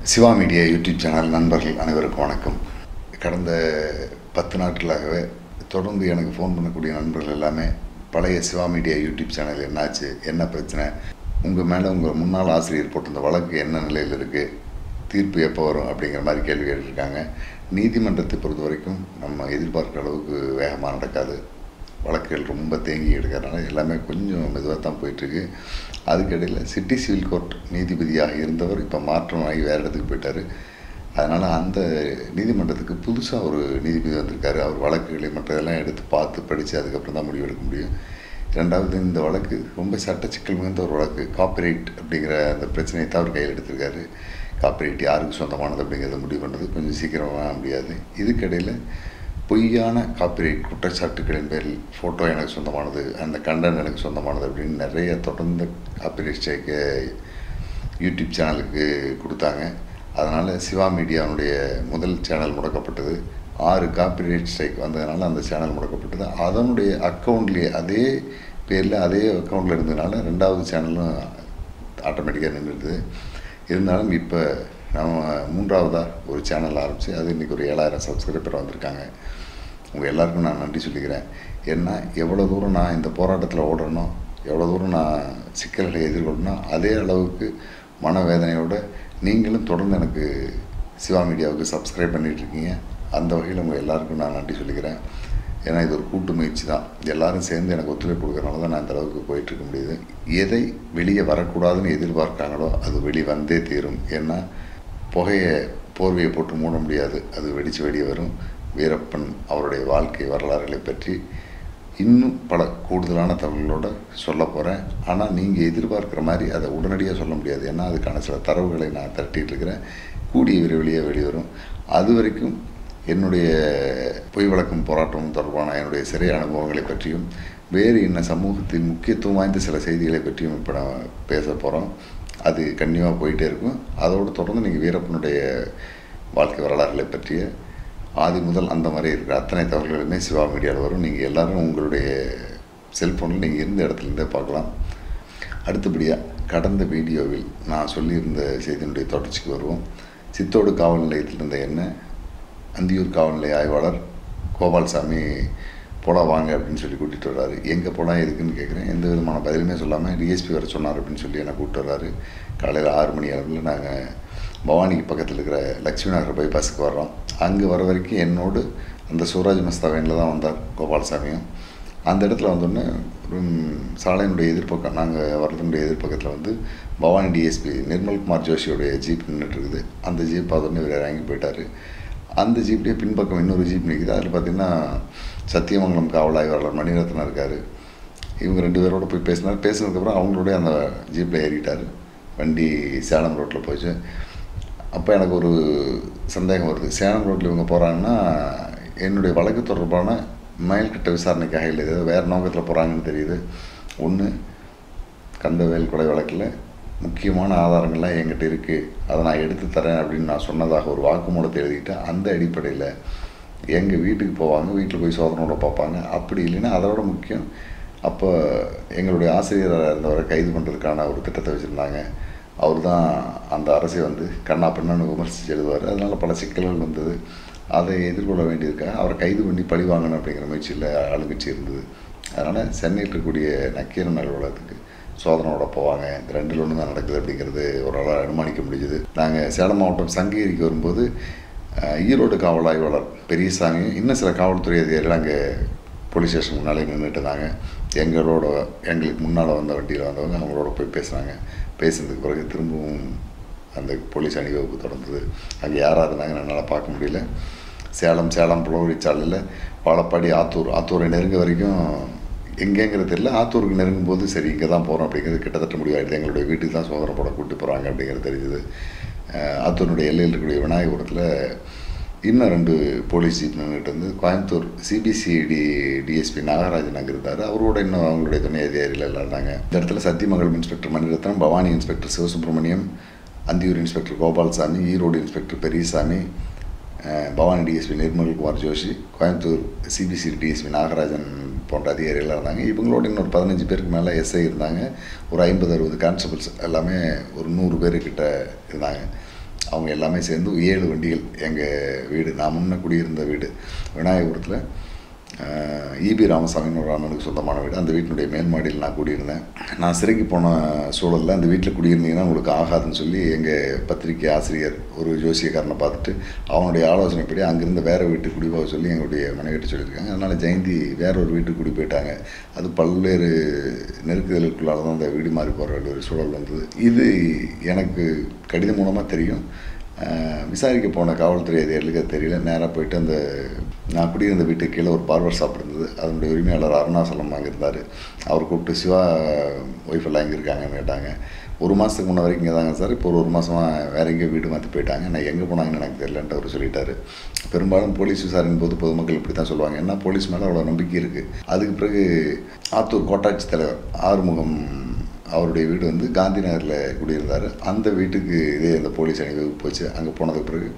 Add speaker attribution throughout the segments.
Speaker 1: Siva media YouTube channel நண்பர்கள் அனைவருக்கும் வணக்கம் கடந்த பத்து நாட்களாகவே தொடர்ந்து எனக்கு ஃபோன் பண்ணக்கூடிய நண்பர்கள் எல்லாமே பழைய சிவா மீடியா யூடியூப் சேனல் என்னாச்சு என்ன பிரச்சனை உங்கள் மேலே உங்கள் முன்னாள் ஆசிரியர் போட்டிருந்த வழக்கு என்ன நிலையில் இருக்குது தீர்ப்பு எப்போ வரும் அப்படிங்கிற மாதிரி கேள்வி கேட்டிருக்காங்க நீதிமன்றத்தை பொறுத்த வரைக்கும் நம்ம எதிர்பார்க்குற அளவுக்கு வேகமாக நடக்காது வழக்குகள் ரொம்ப தேங்கி எடுக்கிறதுனால எல்லாமே கொஞ்சம் மெதுவாக தான் போயிட்டுருக்கு அதுக்கிடையில் சிட்டி சிவில் கோர்ட் நீதிபதியாக இருந்தவர் இப்போ மாற்றம் ஆகி வேறு இடத்துக்கு போயிட்டார் அதனால் அந்த நீதிமன்றத்துக்கு புதுசாக ஒரு நீதிபதி வந்திருக்காரு அவர் வழக்குகளை மற்றதெல்லாம் எடுத்து பார்த்து படித்து அதுக்கப்புறம் தான் முடிவு எடுக்க முடியும் ரெண்டாவது இந்த வழக்கு ரொம்ப சட்ட சிக்கல் மிகுந்த ஒரு வழக்கு காப்பிரைட் அப்படிங்கிற அந்த பிரச்சனையை தான் அவர் கையில் எடுத்திருக்காரு காப்பிரைட் யாருக்கு சொந்தமானது அப்படிங்கிறத முடிவு பண்ணுறது கொஞ்சம் சீக்கிரமாக முடியாது இதுக்கிடையில் பொய்யான காப்பிரைட் குற்றச்சாட்டுகளின் பேரில் ஃபோட்டோ எனக்கு சொந்தமானது அந்த கண்டென்ட் எனக்கு சொந்தமானது அப்படின்னு நிறைய தொடர்ந்து காப்பிரைட் ஸ்ட்ரைக்கை யூடியூப் சேனலுக்கு கொடுத்தாங்க அதனால் சிவா மீடியாவுடைய முதல் சேனல் முடக்கப்பட்டது ஆறு காப்பிரைட் ஸ்ட்ரைக் வந்ததுனால அந்த சேனல் முடக்கப்பட்டது அதனுடைய அக்கௌண்ட்லேயே அதே பேரில் அதே அக்கௌண்ட்டில் இருந்ததுனால ரெண்டாவது சேனலும் ஆட்டோமேட்டிக்காக நின்றுடுது இருந்தாலும் இப்போ நம்ம மூன்றாவதாக ஒரு சேனல் ஆரம்பித்து அது இன்றைக்கி ஒரு ஏழாயிரம் சப்ஸ்கிரைபர் வந்திருக்காங்க உங்கள் எல்லாருக்கும் நான் நன்றி சொல்லிக்கிறேன் ஏன்னா எவ்வளோ தூரம் நான் இந்த போராட்டத்தில் ஓடுறனோ எவ்வளோ தூரம் நான் சிக்கல்களை எதிர்கொள்ளணும் அதே அளவுக்கு மனவேதனையோடு நீங்களும் தொடர்ந்து எனக்கு சிவா மீடியாவுக்கு சப்ஸ்கிரைப் பண்ணிகிட்ருக்கீங்க அந்த வகையில் உங்கள் எல்லாருக்கும் நான் நன்றி சொல்லிக்கிறேன் ஏன்னா இது ஒரு கூட்டு முயற்சி தான் எல்லாரும் சேர்ந்து எனக்கு ஒத்துழைப்பு கொடுக்கறனால தான் நான் இந்த அளவுக்கு போயிட்டுருக்க முடியுது எதை வெளியே வரக்கூடாதுன்னு எதிர்பார்க்காங்களோ அது வெளியே வந்தே தீரும் ஏன்னா புகையை போர்வையை போட்டு மூட முடியாது அது வெடித்து வெளியே வரும் வீரப்பன் அவருடைய வாழ்க்கை வரலாறுகளை பற்றி இன்னும் பல கூடுதலான தகவல்களோடு சொல்ல போகிறேன் ஆனால் நீங்கள் எதிர்பார்க்குற மாதிரி அதை உடனடியாக சொல்ல முடியாது ஏன்னா அதுக்கான சில தரவுகளை நான் திரட்டிகிட்டு இருக்கிறேன் கூடிய விரைவிலேயே வெளிவரும் அது வரைக்கும் என்னுடைய பொய் வழக்கும் போராட்டம் தொடர்பான என்னுடைய சிறை அனுபவங்களை பற்றியும் வேறு என்ன சமூகத்தின் முக்கியத்துவம் வாய்ந்த சில செய்திகளை பற்றியும் இப்போ நான் பேச போகிறோம் அது கண்டிப்பாக போயிட்டே இருக்கும் அதோடு தொடர்ந்து நீங்கள் வீரப்பனுடைய வாழ்க்கை வரலாறுகளை பற்றிய ஆதி முதல் அந்த மாதிரி இருக்கிற அத்தனை தகவல்களுமே சிவா மீடியாவில் வரும் நீங்கள் எல்லோரும் உங்களுடைய செல்ஃபோனில் நீங்கள் இருந்த இடத்துலேருந்தே பார்க்கலாம் அடுத்தபடியாக கடந்த வீடியோவில் நான் சொல்லியிருந்த செய்தியினுடைய தொடர்ச்சிக்கு வருவோம் சித்தோடு காவல் நிலையத்தில் இருந்த என்ன அந்தியூர் காவல் நிலைய ஆய்வாளர் கோபால்சாமி போடா வாங்க அப்படின்னு சொல்லி கூட்டிகிட்டு வர்றாரு எங்கே போனால் எதுக்குன்னு கேட்குறேன் எந்த விதமான பதிலுமே சொல்லாமல் டிஎஸ்பி வர சொன்னார் அப்படின்னு சொல்லி என்னை கூப்பிட்டு வர்றாரு காலையில் ஆறு மணி அளவில் நாங்கள் பவானிக்கு பக்கத்தில் இருக்கிற லட்சுமி நகர் பைபாஸுக்கு வர்றோம் அங்கே வர வரைக்கும் என்னோடு அந்த சூராஜ் மஸ்தாவேனில் தான் வந்தார் கோபால்சாமியும் அந்த இடத்துல வந்தோடனே சாலையினுடைய எதிர்ப்பக்கம் நாங்கள் வர்றதுனுடைய எதிர்ப்பக்கத்தில் வந்து பவானி டிஎஸ்பி நிர்மல்குமார் ஜோஷியோடைய ஜீப் நின்றுட்டுருக்குது அந்த ஜீப் பார்த்தோன்னே இவர் இறங்கி போயிட்டார் அந்த ஜீப்லேயே பின்பக்கம் இன்னொரு ஜீப் நிற்குது அதில் பார்த்திங்கன்னா சத்தியமங்கலம் காவல் ஆய்வாளர் மணிரத்னம் இருக்கார் இவங்க ரெண்டு பேரோட போய் பேசினார் பேசினதுக்கப்புறம் அவங்களுடைய அந்த ஜீப்பில் ஏறிட்டார் வண்டி சேலம் ரோட்டில் போச்சு அப்போ எனக்கு ஒரு சந்தேகம் வருது சேலம் ரோட்டில் இவங்க போகிறாங்கன்னா என்னுடைய வழக்கு தொடர்பான மேல்கிட்ட விசாரணைக்காக இல்லை ஏதோ வேறு நோக்கத்தில் போகிறாங்கன்னு தெரியுது ஒன்று கந்தவேல் கொலை வழக்கில் முக்கியமான ஆதாரங்கள்லாம் என்கிட்ட இருக்குது அதை நான் எடுத்து தரேன் அப்படின்னு நான் சொன்னதாக ஒரு வாக்குமூலத்தை எழுதிக்கிட்டேன் அந்த அடிப்படையில் எங்கள் வீட்டுக்கு போவாங்க வீட்டில் போய் சோதனோட பார்ப்பாங்க அப்படி இல்லைன்னா அதோட முக்கியம் அப்போ எங்களுடைய ஆசிரியராக இருந்தவரை கைது பண்ணுறதுக்கான ஒரு திட்டத்தை வச்சுருந்தாங்க அவர் தான் அந்த அரசை வந்து கண்ணா பின்னான்னு விமர்சித்து எழுதுவார் அதனால் பல சிக்கல்கள் வந்தது அதை எதிர்கொள்ள வேண்டியிருக்காக அவரை கைது பண்ணி பழி வாங்கணும் அப்படிங்கிற முயற்சியில் ஆளுங்கட்சி இருந்தது அதனால் சென்னையில் இருக்கக்கூடிய நக்கீரன் அலுவலகத்துக்கு சோதனோட போவாங்க இந்த ரெண்டில் ஒன்று தான் நடக்குது அப்படிங்கிறது ஒரு ஆளாக அனுமானிக்க முடிஞ்சுது நாங்கள் சேலம் மாவட்டம் சங்ககிரிக்கு வரும்போது ஈரோடு காவல் ஆய்வாளர் பெரியசாமி இன்னும் சில காவல்துறை அதிகாரிகள் அங்கே போலீஸ் ஸ்டேஷன் முன்னாலே நின்றுட்டு இருந்தாங்க எங்களோட எங்களுக்கு முன்னால் வந்த வண்டியில் வந்தவங்க அவங்களோட போய் பேசுனாங்க பேசுனதுக்கு பிறகு திரும்பவும் அந்த போலீஸ் அணிவகுப்பு தொடர்ந்தது அங்கே யாராக இருந்தாங்கன்னு என்னால் பார்க்க முடியல சேலம் சேலம் புலவரி சாலையில் வாழப்பாடி ஆத்தூர் ஆத்தூரை நெருங்க வரைக்கும் எங்கேங்கிறது தெரியல ஆத்தூருக்கு நெருங்கும் போது சரி இங்கே தான் போகிறோம் அப்படிங்கிறது கிட்டத்தட்ட முடிவாயிடுது எங்களுடைய வீட்டுக்கு தான் சோதனை போட கூப்பிட்டு போகிறாங்க அப்படிங்கிறது தெரிஞ்சுது ஆத்தூருடைய எல்லையில் இருக்கக்கூடிய விநாயகபுரத்தில் இன்னும் ரெண்டு போலீஸ் ஜீப் நின்றுட்டு வந்து கோயம்புத்தூர் சிபிசிஐடி டிஎஸ்பி நாகராஜன் அங்கே இருந்தார் அவரோட இன்னும் அவங்களுடைய துணை அதிகாரிகள் எல்லாம் இருந்தாங்க இந்த இடத்துல Sathyamangalam inspector Maniratnam Bhavani inspector Sivasubramaniam Anthiyur inspector Gopalsamy Erode inspector Periyasamy Bhavani DSP Nirmalkumar Joshi Coimbatore CBC DSP Nagarajan போன்ற அதிகாரிகள்லாம் இருந்தாங்க இவங்களோட இன்னொரு பதினஞ்சு பேருக்கு மேலே எஸ்ஐ இருந்தாங்க ஒரு ஐம்பது அறுபது கான்ஸ்டபிள்ஸ் எல்லாமே ஒரு நூறு பேர்கிட்ட இருந்தாங்க அவங்க எல்லாமே சேர்ந்து ஏழு வண்டிகள் எங்கள் வீடு நான் முன்ன குடியிருந்த வீடு விநாயகபுரத்தில் இபி ராமசாமின்னு ஒரு அண்ணனுக்கு சொந்தமான வீடு அந்த வீட்டினுடைய மேல் மாடியில் நான் குடியிருந்தேன் நான் சிறைக்கு போன சூழலில் அந்த வீட்டில் குடியிருந்தீங்கன்னா உங்களுக்கு ஆகாதுன்னு சொல்லி எங்கள் பத்திரிகை ஆசிரியர் ஒரு ஜோசியக்காரனை பார்த்துட்டு அவனுடைய ஆலோசனைப்படி அங்கேருந்து வேறு வீட்டுக்கு குடி போக சொல்லி எங்களுடைய மனைவிட்டு சொல்லியிருக்காங்க அதனால் ஜெயந்தி வேற ஒரு வீட்டுக்கு குடி போயிட்டாங்க அது பல்வேறு நெருக்குதலுக்குள்ளால தான் அந்த வீடு மாறி போகிற ஒரு சூழல் வந்தது இது எனக்கு கடிதம் மூலமாக தெரியும் அஹ் விசாரிக்க போன காவல்துறை அதிகாரிகளுக்கு அது தெரியல நேராக போயிட்டு அந்த நான் குடியிருந்த வீட்டுக்கு கீழே ஒரு பார்வர் ஷாப் இருந்தது அதனுடைய உரிமையாளர் அருணாசலம் அங்கே இருந்தார் அவர் கூப்பிட்டு சிவா ஒய்ஃப் எல்லாம் எங்கே இருக்காங்கன்னு கேட்டாங்க ஒரு மாதத்துக்கு முன்ன வரைக்கும் இங்கே தாங்க சார் இப்போ ஒரு ஒரு மாதமாக வேற எங்கேயோ வீடு மாற்றி போயிட்டாங்க நான் எங்கே போனாங்கன்னு எனக்கு தெரியலன்ட்டு அவர் சொல்லிட்டாரு பெரும்பாலும் போலீஸ் விசாரிக்கும் போது பொதுமக்கள் இப்படி தான் சொல்லுவாங்க ஏன்னா போலீஸ் மேலே அவ்வளோ நம்பிக்கை இருக்குது அதுக்கு பிறகு ஆத்தூர் கோட்டாட்சி தலைவர் ஆறுமுகம் அவருடைய வீடு வந்து காந்தி நகரில் குடியிருந்தார் அந்த வீட்டுக்கு இதே இந்த போலீஸ் அணிவகுப்பு போச்சு அங்கே போனதுக்கு பிறகு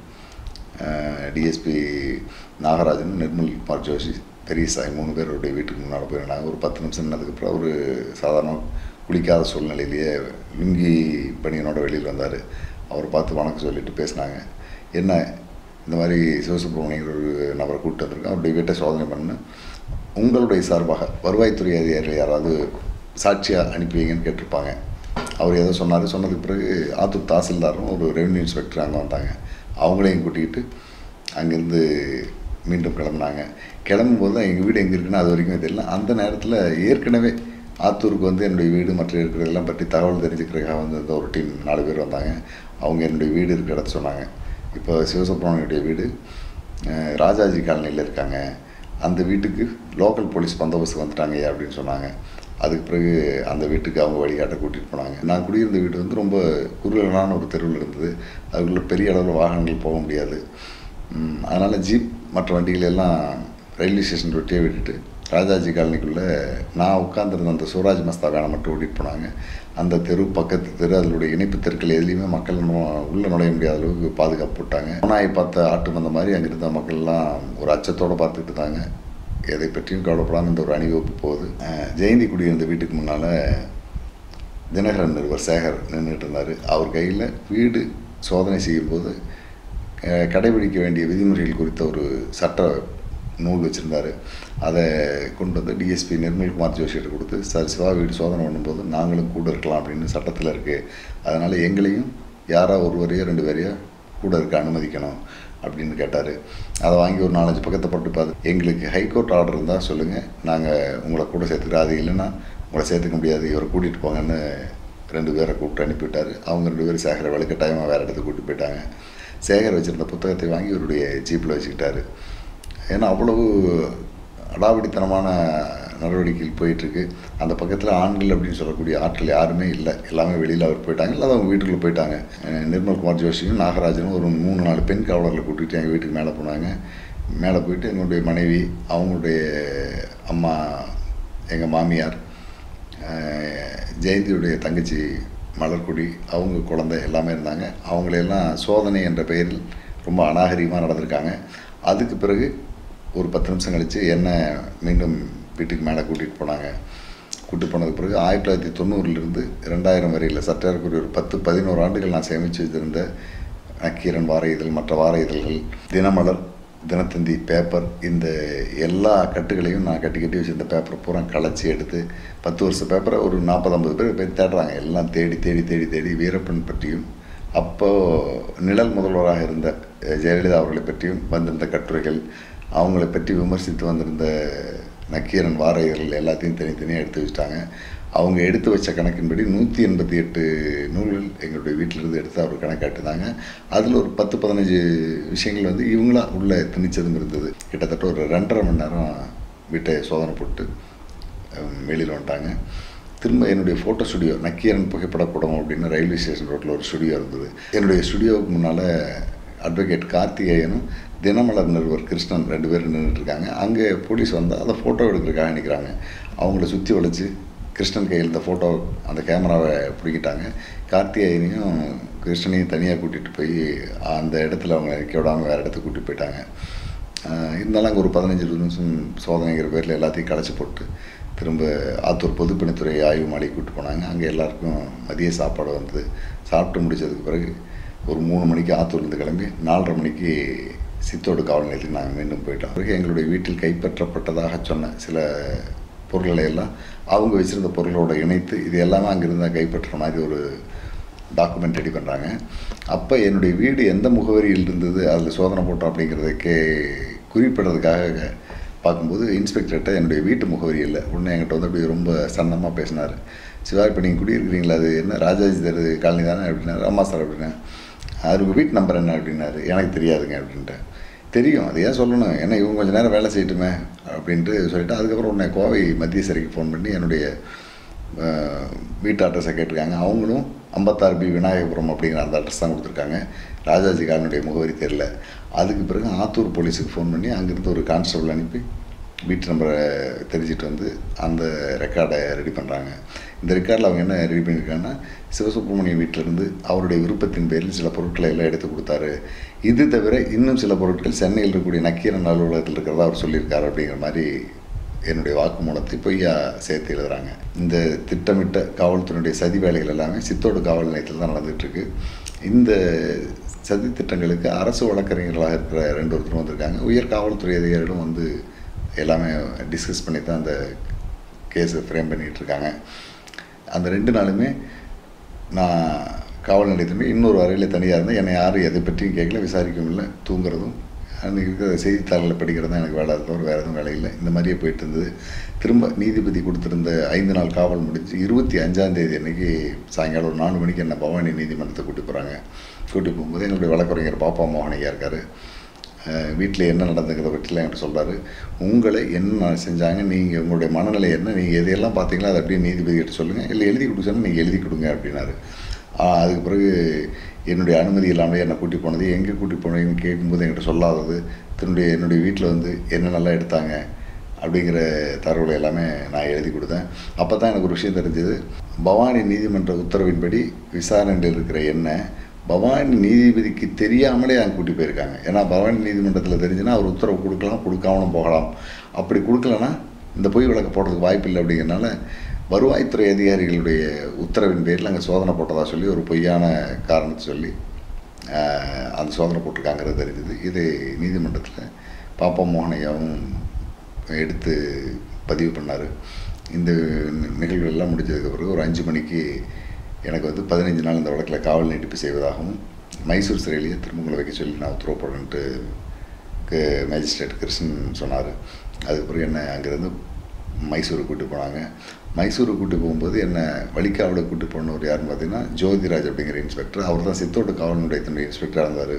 Speaker 1: டிஎஸ்பி நாகராஜன் நிர்மல் குமார் ஜோஷி பெரியசாமி மூணு பேருடைய வீட்டுக்கு முன்னால் போயிருந்தாங்க ஒரு பத்து நிமிஷம் நின்னதுக்கப்புறம் அவர் சாதாரண குளிக்காத சூழ்நிலையிலேயே லுங்கி பணியனோட வெளியில் வந்தார் அவரை பார்த்து வணக்கம் சொல்லிட்டு பேசினாங்க என்ன இந்த மாதிரி சிவசுப்ரமணியங்கிற ஒரு நபரை கூப்பிட்டு வந்திருக்கோம் அவருடைய வீட்டை சோதனை பண்ணு உங்களுடைய சார்பாக வருவாய்த்துறை அதிகாரிகள் யாராவது சாட்சியாக அனுப்பி வைங்கன்னு கேட்டிருப்பாங்க அவர் ஏதோ சொன்னார் சொன்னதுக்கு பிறகு ஆத்தூர் தாசில்தாரும் ஒரு ரெவென்யூ இன்ஸ்பெக்டர் அங்கே வந்தாங்க அவங்களையும் கூட்டிக்கிட்டு அங்கேருந்து மீண்டும் கிளம்புனாங்க கிளம்பும்போது தான் எங்கள் வீடு எங்கே இருக்குன்னு அது வரைக்கும் தெரியல அந்த நேரத்தில் ஏற்கனவே ஆத்தூருக்கு வந்து என்னுடைய வீடு மற்ற இருக்கிறதெல்லாம் பற்றி தகவல் தெரிஞ்சுக்கிறதுக்காக வந்து இந்த ஒரு டீம் நாலு பேர் வந்தாங்க அவங்க என்னுடைய வீடு இருக்கிற இடத்த சொன்னாங்க இப்போ சிவசுப்ரமணியுடைய வீடு அஹ், ராஜாஜி காலனியில் இருக்காங்க அந்த வீட்டுக்கு லோக்கல் போலீஸ் பந்தோபஸ்து வந்துட்டாங்க அப்படின்னு சொன்னாங்க அதுக்கு பிறகு அந்த வீட்டுக்கு அவங்க வழிகாட்ட கூட்டிகிட்டு போனாங்க நான் குடியிருந்த வீடு வந்து ரொம்ப குறுகலான ஒரு தெருவில் இருந்தது அதுக்குள்ளே பெரிய அளவில் வாகனங்கள் போக முடியாது அதனால் ஜீப் மற்ற வண்டிகள் எல்லாம் ரயில்வே ஸ்டேஷன் ரொட்டியே விட்டுட்டு ராஜாஜி காலனிக்குள்ளே நான் உட்காந்துருந்த அந்த சூராஜ் மஸ்தா வேனை மட்டும் ஓட்டிகிட்டு போனாங்க அந்த தெரு பக்கத்து தெரு அதனுடைய இணைப்பு தெருக்கள் எதுலேயுமே மக்கள் நு- உள்ள நுழைய முடியாத அளவுக்கு பாதுகாப்பு போட்டாங்க ஓனாயை பார்த்த ஆட்டு வந்த மாதிரி அங்கே இருந்த மக்கள்லாம் ஒரு அச்சத்தோடு பார்த்துக்கிட்டு இருந்தாங்க எதை பற்றியும் கவலைப்படாமல் இந்த ஒரு அணிவகுப்பு போகுது அஹ் ஜெயந்தி குடியிருந்த வீட்டுக்கு முன்னால் தினகரன் நிருபர் சேகர் நின்றுட்டு இருந்தார் அவர் கையில் வீடு சோதனை செய்யும்போது அஹ், கடைபிடிக்க வேண்டிய விதிமுறைகள் குறித்த ஒரு சட்ட நூல் வச்சுருந்தார் அதை கொண்டு வந்து டிஎஸ்பி நிர்மல்குமார் ஜோஷியிட்ட கொடுத்து சார் சிவா வீடு சோதனை பண்ணும்போது நாங்களும் கூட இருக்கலாம் அப்படின்னு சட்டத்தில் இருக்குது அதனால் எங்களையும் யாரோ ஒருவரையோ ரெண்டு பேரையோ கூட இருக்க அனுமதிக்கணும் அப்படின்னு கேட்டார் அதை வாங்கி ஒரு நாலஞ்சு பக்கத்தை போட்டு பார்த்து எங்களுக்கு ஹைகோர்ட் ஆர்டர் இருந்தால் சொல்லுங்கள் நாங்கள் உங்களை கூட சேர்த்துக்கிறோம் அது இல்லைன்னா உங்களை சேர்த்துக்க முடியாது இவரை கூட்டிகிட்டு போங்கன்னு ரெண்டு பேரை கூப்பிட்டு அனுப்பிவிட்டார் அவங்க ரெண்டு பேரும் சேகரை வலுக்கட்டாயமாக வேறு இடத்துக்கு கூட்டிட்டு போயிட்டாங்க சேகர் வச்சுருந்த புத்தகத்தை வாங்கி இவருடைய ஜீப்பில் வச்சுக்கிட்டாரு ஏன்னா அவ்வளவு அடாவடித்தனமான நடவடிக்கைகள் போயிட்டுருக்கு அந்த பக்கத்தில் ஆண்கள் அப்படின்னு சொல்லக்கூடிய ஆட்கள் யாருமே இல்லை எல்லாமே வெளியில் அவர் போயிட்டாங்க இல்லை அவங்க வீட்டுக்குள்ளே போயிட்டாங்க அஹ் நிர்மல்குமார் ஜோஷியும் நாகராஜனும் ஒரு மூணு நாலு பெண் காவலர்களை கூட்டிகிட்டு எங்கள் வீட்டுக்கு மேலே போனாங்க மேலே போயிட்டு எங்களுடைய மனைவி அவங்களுடைய அம்மா எங்கள் மாமியார் அஹ் ஜெயந்தியுடைய தங்கச்சி மலர்கொடி அவங்க குழந்தை எல்லாமே இருந்தாங்க அவங்களையெல்லாம் சோதனை என்ற பெயரில் ரொம்ப அநாகரிகமாக நடந்திருக்காங்க அதுக்கு பிறகு ஒரு பத்து நிமிஷம் கழித்து என்ன மீண்டும் வீட்டுக்கு மேலே கூட்டிகிட்டு போனாங்க கூட்டி போனதுக்கு பிறகு ஆயிரத்தி தொள்ளாயிரத்தி தொண்ணூறுலேருந்து ரெண்டாயிரம் வரையில் சற்றேறக்குரிய ஒரு பத்து பதினோரு ஆண்டுகள் நான் சேமித்து வச்சிருந்த நக்கீரன் வார இதழ் மற்ற வார இதழ்கள் தினமலர் தினத்தந்தி பேப்பர் இந்த எல்லா கட்டுகளையும் நான் கட்டி கட்டி வச்சிருந்த பேப்பரை பூரா களைச்சி எடுத்து பத்து வருஷ பேப்பரை ஒரு நாற்பது ஐம்பது பேர் போய் தேடுறாங்க எல்லாம் தேடி தேடி தேடி தேடி வீரப்பன் பற்றியும் அப்போது நிழல் முதல்வராக இருந்த அஹ், ஜெயலலிதா அவர்களை பற்றியும் வந்திருந்த கட்டுரைகள் அவங்கள பற்றி விமர்சித்து வந்திருந்த நக்கீரன் வார இதழ்கள் எல்லாத்தையும் தனித்தனியாக எடுத்து வச்சுட்டாங்க அவங்க எடுத்து வச்ச கணக்கின்படி நூற்றி எண்பத்தி எட்டு நூல்கள் எங்களுடைய வீட்டிலிருந்து எடுத்து அவர் கணக்காட்டுனாங்க அதில் ஒரு பத்து பதினஞ்சு விஷயங்கள் வந்து இவங்களா உள்ள திணிச்சதும் இருந்தது கிட்டத்தட்ட ஒரு ரெண்டரை மணி நேரம் வீட்டை சோதனை போட்டு வெளியில் வந்துட்டாங்க திரும்ப என்னுடைய ஃபோட்டோ ஸ்டுடியோ நக்கீரன் புகைப்படக்கூடம் அப்படின்னு ரயில்வே ஸ்டேஷன் ரோட்டில் ஒரு ஸ்டுடியோ இருந்தது என்னுடைய ஸ்டுடியோவுக்கு முன்னால் அட்வொகேட் கார்த்திகேயனும் தினமலர் நிறுவர் கிருஷ்ணன் ரெண்டு பேரும் நின்றுட்டு இருக்காங்க அங்கே போலீஸ் வந்தால் அதை ஃபோட்டோ எடுக்கிறதுக்காக நிற்கிறாங்க அவங்கள சுற்றி வளைச்சு கிருஷ்ணன் கையில் இந்த ஃபோட்டோ அந்த கேமராவை பிடிக்கிட்டாங்க கார்த்திகேயனையும் கிருஷ்ணனையும் தனியாக கூட்டிகிட்டு போய் அந்த இடத்துல அவங்க நிற்க விடாமல் வேறு இடத்துக்கு கூட்டிட்டு போயிட்டாங்க ஆஹ் இருந்தாலும் அங்கே ஒரு பதினஞ்சு இருபது நிமிஷம் சோதனைங்கிற பேரில் எல்லாத்தையும் களைச்சி போட்டு திரும்ப ஆத்தூர் பொதுப்பணித்துறை ஆய்வு மாலை கூப்பிட்டு போனாங்க அங்கே எல்லாருக்கும் மதிய சாப்பாடு வந்தது சாப்பிட்டு முடிச்சதுக்கு பிறகு ஒரு மூணு மணிக்கு ஆத்தூர்லேருந்து கிளம்பி நாலரை மணிக்கு சித்தோடு காவல் நிலையத்துக்கு நாங்கள் மீண்டும் போயிட்டோம் பிறகு எங்களுடைய வீட்டில் கைப்பற்றப்பட்டதாக சொன்ன சில பொருள்களை எல்லாம் அவங்க வச்சுருந்த பொருளோட இணைத்து இது எல்லாமே அங்கிருந்து கைப்பற்றுற மாதிரி ஒரு டாக்குமெண்ட் ரெடி பண்ணுறாங்க அப்போ என்னுடைய வீடு எந்த முகவரியில் இருந்தது அதில் சோதனை போட்டோம் அப்படிங்கிறதுக்கே குறிப்பிடுறதுக்காக பார்க்கும்போது இன்ஸ்பெக்டர்கிட்ட என்னுடைய வீட்டு முகவரி இல்லை உடனே என்கிட்ட வந்து அப்படி ரொம்ப சன்னமாக பேசினார் சிவா இப்போ நீங்கள் குடியிருக்கிறீங்களா அது என்ன ராஜாஜி தெரு காலனி தானே அப்படின்னாரு ஆமாம் சார் அப்படின்னேன் அது உங்கள் வீட்டு நம்பர் என்ன அப்படின்னாரு எனக்கு தெரியாதுங்க அப்படின்ட்டேன் தெரியும் அது ஏன் சொல்லணும் ஏன்னா இவங்க கொஞ்சம் நேரம் வேலை செய்யட்டுமே அப்படின்ட்டு சொல்லிட்டு அதுக்கப்புறம் உடனே கோவை மத்திய சிறைக்கு ஃபோன் பண்ணி என்னுடைய வீட்டு அட்ரஸை கேட்டிருக்காங்க அவங்களும் ஐம்பத்தாறு பி விநாயகபுரம் அப்படிங்கிற அந்த அட்ரஸ் தான் கொடுத்துருக்காங்க ராஜாஜி காலனுடைய முகவரி தெரில அதுக்கு பிறகு ஆத்தூர் போலீஸுக்கு ஃபோன் பண்ணி அங்கேருந்து ஒரு கான்ஸ்டபிள் அனுப்பி வீட்டு நம்பரை தெரிஞ்சிட்டு வந்து அந்த ரெக்கார்டை ரெடி பண்ணுறாங்க இந்த ரெக்கார்டில் அவங்க என்ன ரெடி பண்ணியிருக்காங்கன்னா சிவசுப்ரமணியம் வீட்டிலேருந்து அவருடைய விருப்பத்தின் பேரில் சில பொருட்களை எல்லாம் எடுத்து கொடுத்தாரு இது தவிர இன்னும் சில பொருட்கள் சென்னையில் இருக்கக்கூடிய நக்கீரன் அலுவலகத்தில் இருக்கிறதா அவர் சொல்லியிருக்காரு அப்படிங்கிற மாதிரி என்னுடைய வாக்குமூலத்தை பொய்யா சேர்த்து எழுதுகிறாங்க இந்த திட்டமிட்ட காவல்துறையுடைய சதி வேலைகள் எல்லாமே சித்தோடு காவல் நிலையத்தில் தான் நடந்துகிட்ருக்கு இந்த சதி திட்டங்களுக்கு அரசு வழக்கறிஞர்களாக இருக்கிற ரெண்டு ஒருத்தரும் வந்திருக்காங்க உயர் காவல்துறை அதிகாரிகளும் வந்து எல்லாமே டிஸ்கஸ் பண்ணி தான் அந்த கேஸை ஃப்ரேம் பண்ணிகிட்ருக்காங்க அந்த ரெண்டு நாளுமே நான் காவல் நிலையத்தில் இன்னொரு அறையில் தனியாக இருந்தேன் என்னை யாரும் எதை பற்றியும் கேட்கல விசாரிக்கவும் இல்லை தூங்குறதும் அன்றைக்கி இருக்கிற செய்தித்தாளில் படிக்கிறது தான் எனக்கு வேலை தவிர வேறு எதுவும் வேலை இல்லை இந்த மாதிரியே போயிட்டு இருந்தது திரும்ப நீதிபதி கொடுத்துருந்த ஐந்து நாள் காவல் முடிஞ்சு இருபத்தி அஞ்சாந்தேதி அன்றைக்கி சாயங்காலம் ஒரு நாலு மணிக்கு என்ன பவானி நீதிமன்றத்தை கூட்டி போகிறாங்க கூட்டி போகும்போது எங்களுடைய வழக்கறிஞர் பாப்பா மோகனையா இருக்கார் வீட்டில் என்ன நடந்துங்கிறத பற்றிலாம் என்கிட்ட சொல்கிறாரு உங்களை என்ன செஞ்சாங்க நீங்கள் உங்களுடைய மனநிலை என்ன நீங்கள் எதையெல்லாம் பார்த்தீங்களோ அதை அப்படியே நீதிபதிகிட்ட சொல்லுங்கள் இல்லை எழுதி கொடுக்க சொன்னால் நீங்கள் எழுதி கொடுங்க அப்படின்னாரு அதுக்கு பிறகு என்னுடைய அனுமதி இல்லாமல் என்னை கூட்டி போனது எங்கே கூட்டி போனீங்கன்னு கேட்கும்போது என்கிட்ட சொல்லாதது தன்னுடைய என்னுடைய வீட்டில் வந்து என்னென்னலாம் எடுத்தாங்க அப்படிங்கிற தகவலை எல்லாமே நான் எழுதி கொடுத்தேன் அப்போ தான் எனக்கு ஒரு விஷயம் தெரிஞ்சது பவானி நீதிமன்ற உத்தரவின்படி விசாரணையில் இருக்கிற என்ன பவானி நீதிபதிக்கு தெரியாமலே அங்கே கூட்டி போயிருக்காங்க ஏன்னா பவானி நீதிமன்றத்தில் தெரிஞ்சுன்னா அவர் உத்தரவு கொடுக்கலாம் கொடுக்காமலும் போகலாம் அப்படி கொடுக்கலன்னா இந்த பொய் வழக்கு போடுறதுக்கு வாய்ப்பு இல்லை அப்படிங்கிறனால வருவாய்த்துறை அதிகாரிகளுடைய உத்தரவின் பேரில் அங்கே சோதனை போட்டதாக சொல்லி ஒரு பொய்யான காரணத்தை சொல்லி அந்த சோதனை போட்டிருக்காங்கிறது தெரிஞ்சுது இது நீதிமன்றத்தில் பாப்பா மோகனையாவும் எடுத்து பதிவு பண்ணார் இந்த நிகழ்வு எல்லாம் முடிஞ்சதுக்கு பிறகு ஒரு அஞ்சு மணிக்கு எனக்கு வந்து பதினஞ்சு நாள் இந்த வழக்கில் காவல் நீட்டிப்பு செய்வதாகவும் மைசூர் சிறையிலேயே திருமங்கலம் வைக்க சொல்லி நான் உத்தரவு போடணுன்ட்டு மேஜிஸ்ட்ரேட் கிருஷ்ணன் சொன்னார் அதுக்கு பிறகு என்ன அங்கேருந்து மைசூருக்கு கூட்டி போனாங்க மைசூருக்கு கூட்டி போகும்போது என்னை வழிக்காவலை கூட்டி போனவர் யாருன்னு பார்த்தீங்கன்னா ஜோதிராஜ் அப்படிங்கிற இன்ஸ்பெக்டர் அவர் தான் சித்தோட்டு காவல் நிலையத்தினுடைய இன்ஸ்பெக்டராக இருந்தார்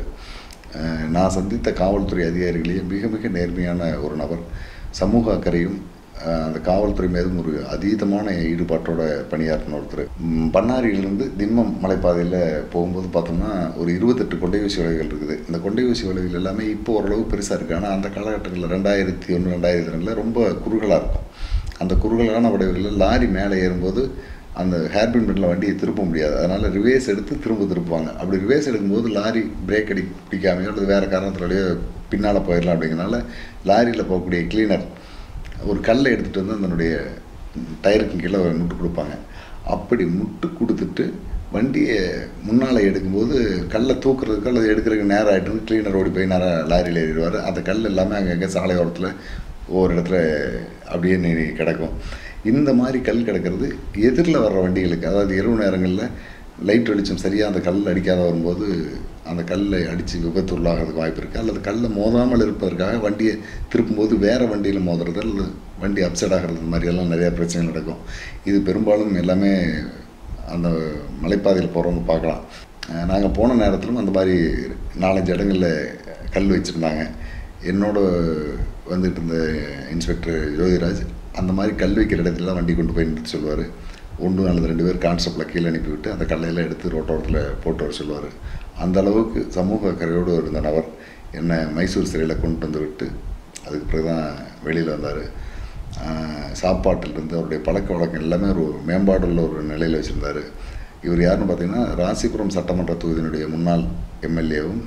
Speaker 1: நான் சந்தித்த காவல்துறை அதிகாரிகளையே மிக மிக நேர்மையான ஒரு நபர் சமூக அக்கறையும் அந்த காவல்துறை மீதும் ஒரு அதீதமான ஈடுபாட்டோட பணியாற்றின ஒருத்தர் பண்ணாரியிலிருந்து திண்மம் மலைப்பாதையில் போகும்போது பார்த்தோம்னா ஒரு இருபத்தெட்டு கொண்டை ஊசி வளைவுகள் இருக்குது இந்த கொண்டை ஊசி வளைவுகள் எல்லாமே இப்போ ஓரளவு பெருசாக இருக்குது ஆனால் அந்த காலகட்டங்களில் ரெண்டாயிரத்தி ஒன்று ரெண்டாயிரத்தி ரெண்டில் ரொம்ப குறுகலாக இருக்கும் அந்த குறுகலான வளைவுகளில் லாரி மேலே ஏறும்போது அந்த ஹேர்பின் பெண்டில் வண்டியை திருப்ப முடியாது அதனால் ரிவேஸ் எடுத்து திரும்ப திருப்புவாங்க அப்படி ரிவேஸ் எடுக்கும்போது லாரி பிரேக் அடி பிடிக்காமையோ அல்லது வேறு காரணத்தினாலேயோ பின்னால் போயிடலாம் அப்படிங்கிறனால லாரியில் போகக்கூடிய கிளீனர் ஒரு கல்லை எடுத்துகிட்டு வந்து அதனுடைய டயருக்கு கீழே முட்டு கொடுப்பாங்க அப்படி முட்டு கொடுத்துட்டு வண்டியை முன்னால் எடுக்கும்போது கல்லை தூக்குறதுக்கு அல்லது எடுக்கிறதுக்கு நேரம் ஆகிட்டு கிளீனர் ஓடி போய் நேரம் லாரியில் ஏறிடுவார் அந்த கல் எல்லாமே அங்கங்கே சாலையோரத்தில் ஒவ்வொரு இடத்துல அப்படியே நீ கிடக்கும் இந்த மாதிரி கல் கிடக்கிறது எதிரில் வர்ற வண்டிகளுக்கு அதாவது இரவு நேரங்களில் லைட் வெளிச்சம் சரியாக அந்த கல் அடிக்காத வரும்போது அந்த கல்லை அடித்து விபத்து உள்ளாகிறதுக்கு வாய்ப்பு இருக்குது அல்லது கல்லை மோதாமல் இருப்பதற்காக வண்டியை திருப்பும்போது வேறு வண்டியில் மோதுறது அல்லது வண்டி அப்செட் ஆகிறது மாதிரியெல்லாம் நிறையா பிரச்சனை நடக்கும் இது பெரும்பாலும் எல்லாமே அந்த மலைப்பாதையில் போகிறவங்க பார்க்கலாம் நாங்கள் போன நேரத்திலும் அந்த மாதிரி நாலஞ்சு இடங்களில் கல் வச்சுருந்தாங்க என்னோட வந்துட்டு இருந்த இன்ஸ்பெக்டர் ஜோதிராஜ் அந்த மாதிரி கல் வைக்கிற இடத்துலலாம் வண்டி கொண்டு போய் நிறுத்தி சொல்லுவார் ஒன்று அல்லது ரெண்டு பேர் கான்ஸ்டபிளை கீழே அனுப்பிவிட்டு அந்த கல்லையெல்லாம் எடுத்து ரோட்டோரத்தில் போட்டு வர சொல்லுவார் அந்த அளவுக்கு சமூக அக்கறையோடு இருந்த நபர் என்னை மைசூர் சிறையில் கொண்டு வந்து விட்டு அதுக்கு பிறகு தான் வெளியில் வந்தார் சாப்பாட்டிலிருந்து அவருடைய பழக்க வழக்கம் எல்லாமே ஒரு மேம்பாடுள்ள ஒரு நிலையில் வச்சுருந்தார் இவர் யாருன்னு பார்த்தீங்கன்னா ராசிபுரம் சட்டமன்ற தொகுதியினுடைய முன்னாள் எம்எல்ஏவும்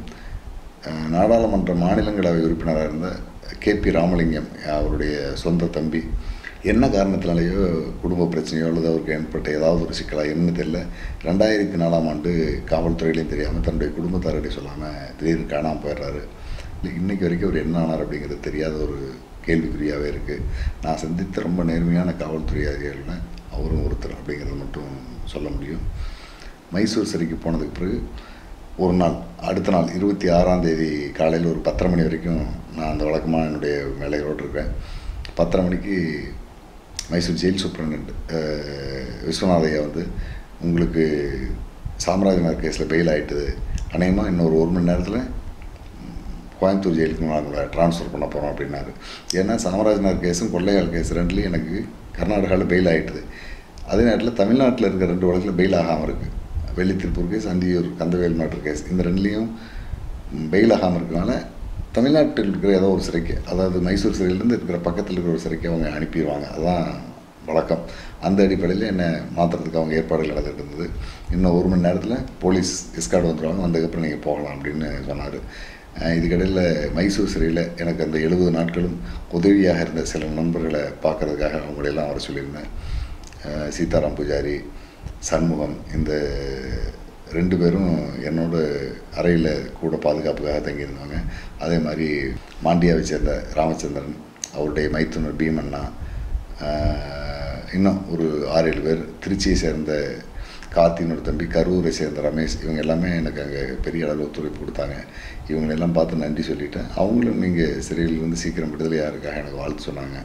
Speaker 1: நாடாளுமன்ற மாநிலங்களவை உறுப்பினராக இருந்த கே பி ராமலிங்கம் அவருடைய சொந்த தம்பி என்ன காரணத்தினாலேயோ குடும்ப பிரச்சனையோ அல்லது அவருக்கு ஏற்பட்ட ஏதாவது ஒரு சிக்கலாக என்னன்னு தெரியல ரெண்டாயிரத்தி நாலாம் ஆண்டு காவல்துறையிலையும் தெரியாமல் தன்னுடைய குடும்பத்தாரிடையே சொல்லாமல் திடீர்னு காணாமல் போயிடுறாரு இல்லை இன்றைக்கி வரைக்கும் அவர் என்ன ஆனார் அப்படிங்கிறது தெரியாத ஒரு கேள்விக்குறியாகவே இருக்குது நான் சந்தித்த ரொம்ப நேர்மையான காவல்துறை அதிகாரிகள் அவரும் ஒருத்தர் அப்படிங்கிறது மட்டும் சொல்ல முடியும் மைசூர் சிறைக்கு போனதுக்கு பிறகு ஒரு நாள் அடுத்த நாள் இருபத்தி ஆறாம் தேதி காலையில் ஒரு பத்தரை மணி வரைக்கும் நான் அந்த வழக்கமாக என்னுடைய வேலைகளோடு இருக்கேன் பத்தரை மணிக்கு மைசூர் ஜெயில் சூப்பரண்ட் விஸ்வநாதையா வந்து உங்களுக்கு சாம்ராஜ்நகர் கேஸில் பெயில் ஆகிட்டுது அநேகமாக இன்னொரு ஒரு மணி நேரத்தில் கோயம்புத்தூர் ஜெயிலுக்கு நாங்களை ட்ரான்ஸ்ஃபர் பண்ண போகிறோம் அப்படின்னாரு ஏன்னா சாமராஜ்நகர் கேஸும் கொள்ளையால் கேஸ் ரெண்டுலேயும் எனக்கு கர்நாடகாவில் பெயில் ஆகிட்டுது அதே நேரத்தில் தமிழ்நாட்டில் இருக்கிற ரெண்டு வழக்கில் பெயில் ஆகாமல் இருக்குது Vellithiruppur case Anthiyur Kandavel matter case இந்த ரெண்டுலேயும் பெயில் ஆகாமல் இருக்கனால தமிழ்நாட்டில் இருக்கிற ஏதோ ஒரு சிறைக்கு அதாவது மைசூர் சிறையிலேருந்து இருக்கிற பக்கத்தில் இருக்கிற ஒரு சிறைக்கு அவங்க அனுப்பிடுவாங்க அதுதான் வழக்கம் அந்த அடிப்படையில் என்னை மாற்றுறதுக்கு அவங்க ஏற்பாடுகள் நடந்துகிட்டு இருந்தது இன்னும் ஒரு மணி நேரத்தில் போலீஸ் எஸ்கார்டு வந்துடுவாங்க வந்ததுக்கப்புறம் நீங்கள் போகலாம் அப்படின்னு சொன்னார் இதுக்கிடையில் மைசூர் சிறையில் எனக்கு அந்த எழுபது நாட்களும் உதவியாக இருந்த சில நண்பர்களை பார்க்குறதுக்காக அவங்களெல்லாம் வர சொல்லியிருந்தேன் சீதாராம் பூஜாரி சண்முகம் இந்த ரெண்டு பேரும் என்னோட அறையில் கூட பாதுகாப்புக்காக தங்கியிருந்தாங்க அதே மாதிரி மாண்டியாவை சேர்ந்த ராமச்சந்திரன் அவருடைய மைத்துனர் பீமண்ணா இன்னும் ஒரு ஆறு ஏழு பேர் திருச்சியை சேர்ந்த கார்த்தினோட தம்பி கரூரை சேர்ந்த ரமேஷ் இவங்க எல்லாமே எனக்கு அங்கே பெரிய அளவில் ஒத்துழைப்பு கொடுத்தாங்க இவங்களெல்லாம் பார்த்து நன்றி சொல்லிட்டேன் அவங்களும் நீங்கள் சிறையிலிருந்து சீக்கிரம் விடுதலையாக இருக்காக எனக்கு வாழ்த்து சொன்னாங்க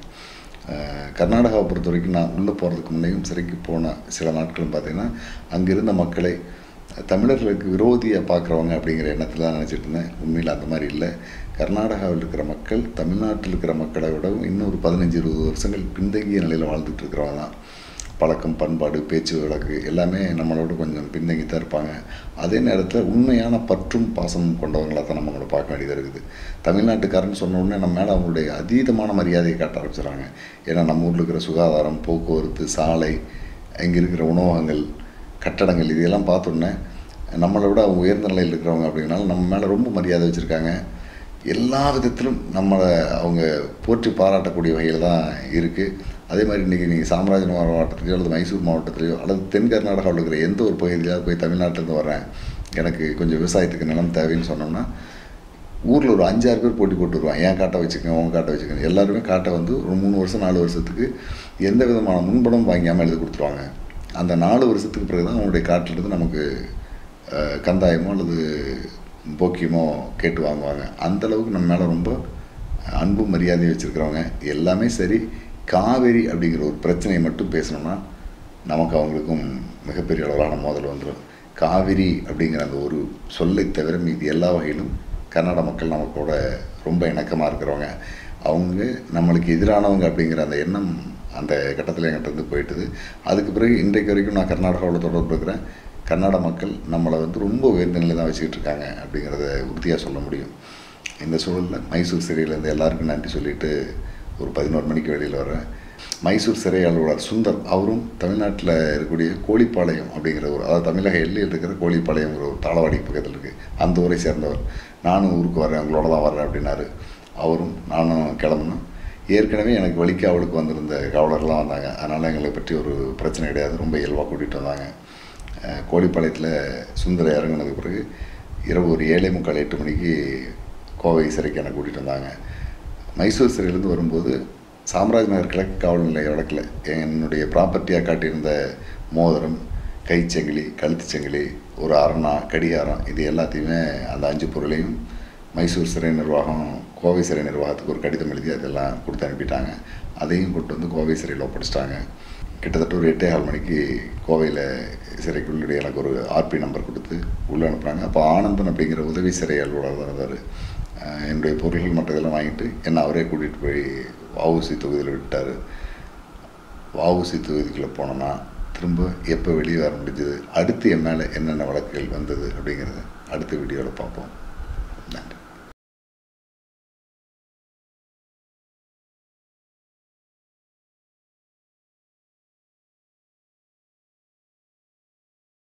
Speaker 1: கர்நாடகாவை பொறுத்த வரைக்கும் நான் உள்ளே போகிறதுக்கு முன்னையும் சிறைக்கு போன சில நாட்களும் பார்த்தீங்கன்னா அங்கே இருந்த மக்களை தமிழர்களுக்கு விரோதியாக பார்க்குறவங்க அப்படிங்கிற எண்ணத்தில் தான் நினச்சிட்டு இருந்தேன் உண்மையில் அந்த மாதிரி இல்லை கர்நாடகாவில் இருக்கிற மக்கள் தமிழ்நாட்டில் இருக்கிற மக்களை விடவும் இன்னும் ஒரு பதினஞ்சு இருபது வருஷங்கள் பின்தங்கிய நிலையில் வாழ்ந்துட்டு இருக்கிறவங்க தான் பழக்கம் பண்பாடு பேச்சு வழக்கு எல்லாமே நம்மளோட கொஞ்சம் பின்தங்கி தான் இருப்பாங்க அதே நேரத்தில் உண்மையான பற்றும் பாசமும் கொண்டவங்களாக தான் நம்ம அவங்கள பார்க்க வேண்டியதாக இருக்குது தமிழ்நாட்டுக்காரன்னு சொன்ன உடனே நம்ம மேலே அவங்களுடைய அதீதமான மரியாதையை காட்ட ஆரம்பிச்சிடறாங்க ஏன்னா நம்ம ஊரில் இருக்கிற சுகாதாரம் போக்குவரத்து சாலை இங்கே இருக்கிற உணவகங்கள் கட்டடங்கள் இதையெல்லாம் பார்த்தோன்னே நம்மளை விட அவங்க உயர்ந்த நிலையில் இருக்கிறவங்க அப்படின்னால நம்ம மேலே ரொம்ப மரியாதை வச்சுருக்காங்க எல்லா விதத்திலும் நம்மளை அவங்க போற்றி பாராட்டக்கூடிய வகையில் தான் இருக்குது அதே மாதிரி இன்றைக்கி நீங்கள் சாம்ராஜ்நகர் மாவட்டத்திலையோ அல்லது மைசூர் மாவட்டத்திலையோ அல்லது தென் கர்நாடகாவில் இருக்கிற எந்த ஒரு பகுதியிலாவது போய் தமிழ்நாட்டிலேருந்து வரேன் எனக்கு கொஞ்சம் விவசாயத்துக்கு நிலம் தேவைன்னு சொன்னோம்னா ஊரில் ஒரு அஞ்சாறு பேர் போட்டி போட்டு வருவான் ஏன் காட்டை வச்சுக்கோங்க உங்கள் காட்டை வச்சுக்கோங்க எல்லாருமே காட்டை வந்து ஒரு மூணு வருஷம் நாலு வருஷத்துக்கு எந்த விதமான முன்பணம் வாங்காமல் எழுதி கொடுத்துருவாங்க அந்த நாலு வருஷத்துக்கு பிறகு தான் அவங்களுடைய காட்டிலிருந்து நமக்கு கந்தாயமோ அல்லது போக்கியமோ கேட்டு வாங்குவாங்க அந்தளவுக்கு நம்ம மேலே ரொம்ப அன்பு மரியாதையை வச்சுருக்கிறவங்க எல்லாமே சரி காவேரி அப்படிங்கிற ஒரு பிரச்சனையை மட்டும் பேசணும்னா நமக்கு அவங்களுக்கும் மிகப்பெரிய அளவிலான மோதல் வந்துடும் காவிரி அப்படிங்கிற அந்த ஒரு சொல்லை தவிர மீது எல்லா வகையிலும் கன்னட மக்கள் நமக்கோட ரொம்ப இணக்கமாக இருக்கிறவங்க அவங்க நம்மளுக்கு எதிரானவங்க அப்படிங்கிற அந்த எண்ணம் அந்த கட்டத்தில் என்கிட்ட இருந்து போயிட்டுது அதுக்கு பிறகு இன்றைக்கு வரைக்கும் நான் கர்நாடகாவில் தொடர்பு இருக்கிறேன் கன்னட மக்கள் நம்மளை வந்து ரொம்ப உயர்ந்த நிலை தான் வச்சுக்கிட்டு இருக்காங்க அப்படிங்கிறத உறுதியாக சொல்ல முடியும் இந்த சூழலில் மைசூர் சிறையிலேருந்து எல்லாருக்கும் நன்றி சொல்லிவிட்டு ஒரு பதினோரு மணிக்கு வெளியில் வரேன் மைசூர் சிறை அலுவலர் சுந்தர் அவரும் தமிழ்நாட்டில் இருக்கக்கூடிய கோழிப்பாளையம் அப்படிங்கிற ஒரு அதாவது தமிழக எல்லையில் இருக்கிற கோழிப்பாளையங்கிற ஒரு தாளவாடி பக்கத்தில் இருக்குது அந்த ஊரை சேர்ந்தவர் நானும் ஊருக்கு வரேன் உங்களோட தான் வர்றேன் அப்படின்னாரு அவரும் நானும் கிளம்பணும் ஏற்கனவே எனக்கு வலிக்கு அவளுக்கு வந்திருந்த காவலர்லாம் வந்தாங்க அதனால் எங்களை பற்றி ஒரு பிரச்சனை கிடையாது ரொம்ப இயல்பாக கூட்டிகிட்டு வந்தாங்க கோழிப்பாளையத்தில் சுந்தர இறங்கினதுக்கு பிறகு இரவு ஒரு ஏழே முக்கால் எட்டு மணிக்கு கோவை சிறைக்கு என்னை கூட்டிகிட்டு வந்தாங்க மைசூர் சிறையிலேருந்து வரும்போது சாம்ராஜ் நகர் கிழக்கு காவல் நிலைய வழக்கில் என்னுடைய ப்ராப்பர்ட்டியாக காட்டியிருந்த மோதிரம் கைச்சங்கிலி கழுத்துச்சங்கிலி ஒரு அரணா கடிகாரம் இது எல்லாத்தையுமே அந்த அஞ்சு பொருளையும் மைசூர் சிறை நிர்வாகம் கோவை சிறை நிர்வாகத்துக்கு ஒரு கடிதம் எழுதி அதெல்லாம் கொடுத்து அனுப்பிட்டாங்க அதையும் கொண்டு வந்து கோவை சிறையில் ஒப்படைச்சிட்டாங்க கிட்டத்தட்ட ஒரு எட்டே கால் மணிக்கு கோவையில் சிறைக்குள்ளுடைய எனக்கு ஒரு ஆர்பி நம்பர் கொடுத்து உள்ளே அனுப்புனாங்க அப்போ ஆனந்தன் அப்படிங்கிற உதவி சிறை அலுவலர் தான் இருந்தார் என்னுடைய பொருள்கள் மற்றதெல்லாம் வாங்கிட்டு என்னை அவரே கூட்டிகிட்டு போய் வஉசி தொகுதியில் விட்டார் வஉசி தொகுதிக்குள்ளே போனோன்னா திரும்ப எப்போ வெளியே வர முடிஞ்சது அடுத்து என் மேலே என்னென்ன வழக்குகள் வந்தது அப்படிங்கிறத அடுத்த வீடியோவில் பார்ப்போம் நன்றி